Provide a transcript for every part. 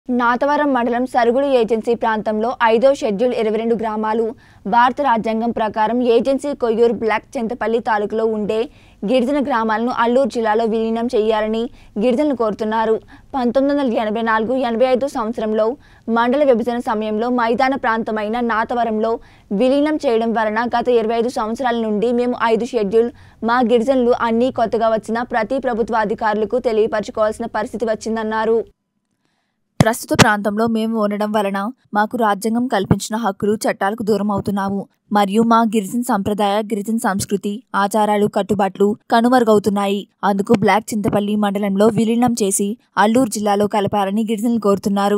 నాతవరం మండలం సరుగుడు ఏజెన్సీ ప్రాంతంలో ఐదో షెడ్యూల్ ఇరవై రెండు గ్రామాలు భారత రాజ్యాంగం ప్రకారం ఏజెన్సీ కొయ్యూరు బ్లాక్ చింతపల్లి తాలూకులో ఉండే గిరిజన గ్రామాలను అల్లూరు జిల్లాలో విలీనం చేయాలని గిరిజనులు కోరుతున్నారు పంతొమ్మిది వందల ఎనభై నాలుగు ఎనభై ఐదు సంవత్సరంలో మండల విభజన సమయంలో మైదాన ప్రాంతమైన నాతవరంలో విలీనం చేయడం వలన గత ఇరవై ఐదు సంవత్సరాల నుండి మేము ఐదు షెడ్యూల్ మా గిరిజనులు అన్నీ కొత్తగా వచ్చిన ప్రతి ప్రభుత్వ అధికారులకు తెలియపరచుకోవాల్సిన పరిస్థితి వచ్చిందన్నారు ప్రస్తుత ప్రాంతంలో మేము ఉండడం వలన మాకు రాజ్యాంగం కల్పించిన హక్కులు చట్టాలకు దూరం అవుతున్నాము మరియు మా గిరిజన సంప్రదాయ గిరిజన సంస్కృతి ఆచారాలు కట్టుబాట్లు కనుమరుగవుతున్నాయి అందుకు బ్లాక్ చింతపల్లి మండలంలో విలీనం చేసి అల్లూరు జిల్లాలో కలపాలని గిరిజనులు కోరుతున్నారు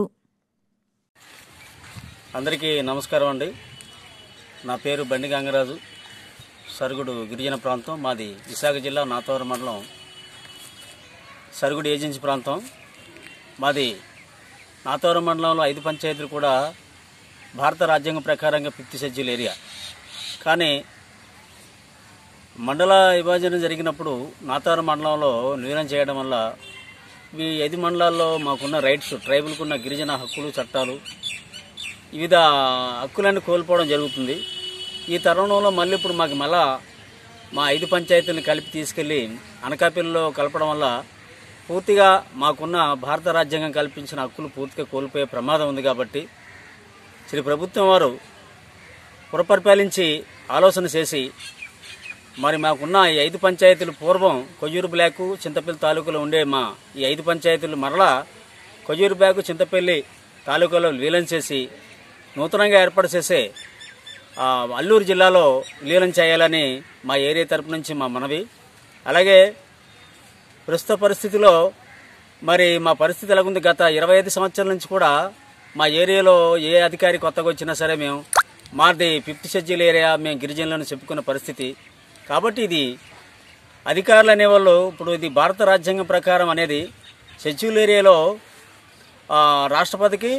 అందరికీ నమస్కారం అండి నా పేరు బండి గంగరాజు సరుగుడు గిరిజన ప్రాంతం మాది విశాఖ జిల్లా నాతవరం మండలం సరుగుడు ఏజెన్సీ ప్రాంతం మాది నాతవరం మండలంలో ఐదు పంచాయతీలు కూడా భారత రాజ్యాంగం ప్రకారంగా ఫిఫ్త్ షెడ్యూల్ ఏరియా కానీ మండల విభజన జరిగినప్పుడు నాతవరం మండలంలో విలీనం చేయడం వల్ల ఈ ఐదు మండలాల్లో మాకున్న రైట్స్ ట్రైబుల్కున్న గిరిజన హక్కులు చట్టాలు వివిధ హక్కులన్నీ కోల్పోవడం జరుగుతుంది ఈ తరుణంలో మళ్ళీ ఇప్పుడు మాకు మళ్ళా మా ఐదు పంచాయతీలను కలిపి తీసుకెళ్ళి అనకాపల్లిలో కలపడం వల్ల పూర్తిగా మాకున్న భారత రాజ్యాంగం కల్పించిన హక్కులు పూర్తిగా కోల్పోయే ప్రమాదం ఉంది కాబట్టి శ్రీ ప్రభుత్వం వారు పురపరిపాలించి ఆలోచన చేసి మరి మాకున్న ఈ ఐదు పంచాయతీలు పూర్వం కొయ్యూరు బ్లాకు చింతపల్లి తాలూకులో ఉండే మా ఈ ఐదు పంచాయతీలు మరలా కొయ్యూరు బ్లాకు చింతపల్లి తాలూకాలో విలీనం చేసి నూతనంగా ఏర్పాటు చేసే ఆ, అల్లూరు జిల్లాలో విలీనం చేయాలని మా ఏరియా తరపు నుంచి మా మనవి అలాగే ప్రస్తుత పరిస్థితిలో మరి మా పరిస్థితి ఎలాగుంది గత ఇరవై ఐదు సంవత్సరాల నుంచి కూడా మా ఏరియాలో ఏ అధికారి కొత్తగా వచ్చినా సరే మేము మాది ఫిఫ్త్ షెడ్యూల్ ఏరియా మేము గిరిజనులను చెప్పుకున్న పరిస్థితి కాబట్టి ఇది అధికారులు అనేవాళ్ళు ఇప్పుడు ఇది భారత రాజ్యాంగం ప్రకారం అనేది షెడ్యూల్ ఏరియాలో ఆ, రాష్ట్రపతికి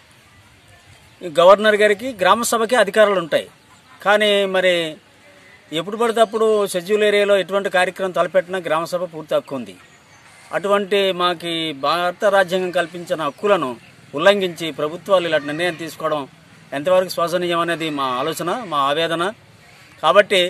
ఈ గవర్నర్ గారికి గ్రామ సభకి అధికారాలు ఉంటాయి కానీ మరి ఎప్పుడు పడితే అప్పుడు షెడ్యూల్ ఏరియాలో ఎటువంటి కార్యక్రమం తలపెట్టినా గ్రామ సభ పూర్తి హక్కు ఉంది అటువంటి మాకి భారత రాజ్యాంగం కల్పించిన హక్కులను ఉల్లంఘించి ప్రభుత్వాలు ఇలాంటి నిర్ణయం తీసుకోవడం ఎంతవరకు శ్వాసనీయం అనేది మా ఆలోచన మా ఆవేదన కాబట్టి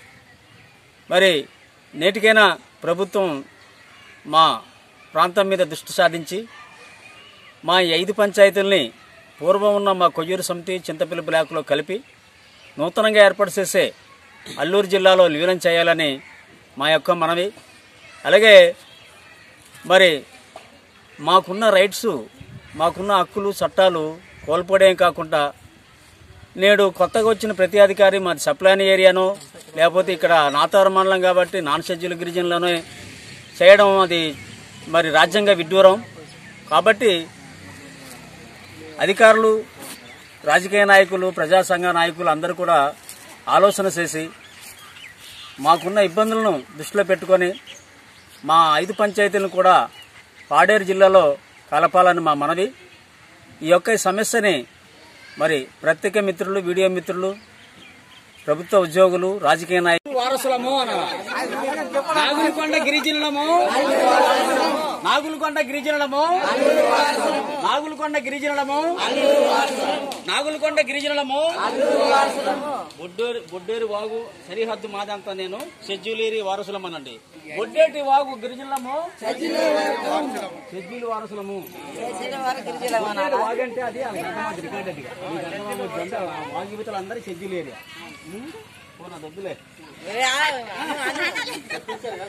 మరి నేటికైనా ప్రభుత్వం మా ప్రాంతం మీద దృష్టి సాధించి మా ఈ ఐదు పంచాయతీల్ని పూర్వం ఉన్న మా కొయ్యూరు సమితి చింతపల్లి బ్లాక్లో కలిపి నూతనంగా ఏర్పాటు చేసే అల్లూరు జిల్లాలో విలీనం చేయాలని మా యొక్క మనవి అలాగే మరి మాకున్న రైట్స్ మాకున్న హక్కులు చట్టాలు కోల్పోవడం కాకుండా నేడు కొత్తగా వచ్చిన ప్రతి అధికారి మాది సప్లైన్ ఏరియానో లేకపోతే ఇక్కడ నాతారం మండలం కాబట్టి నాన్ షెడ్యూల్ గిరిజనులోనే చేయడం అది మరి రాజ్యాంగ విడ్డూరం కాబట్టి అధికారులు రాజకీయ నాయకులు ప్రజా సంఘ నాయకులు అందరూ కూడా ఆలోచన చేసి మాకున్న ఇబ్బందులను దృష్టిలో పెట్టుకొని మా ఐదు పంచాయతీలను కూడా పాడేరు జిల్లాలో కలపాలని మా మనవి ఈ యొక్క ఈ సమస్యని మరి ప్రత్యేక మిత్రులు వీడియో మిత్రులు ప్రభుత్వ ఉద్యోగులు రాజకీయ నాయకులు వారసులము నాగులకొండ గిరిజనులము నాగులకొండ గిరిజనులము నాగులకొండ గిరిజనులము నాగులకొండ గిరిజనులము బొడ్డేరు బొడ్డేరు వాగు సరిహద్దు మాదంతా నేను షెడ్యూలేరి వారసులమనండి బొడ్డేటి వాగు గిరిజనులము షెడ్యూల్ వారసులము బొడ్డేరు వాగు అంటే అది వాళ్ళకి అర్థమవుతుంది రికార్డ్ అది. మీకు అర్థమవుతుంది అంటే ఆ వాగు యువతలు అందరూ షెడ్యూల్ ఏరియా పోనా దొద్దులే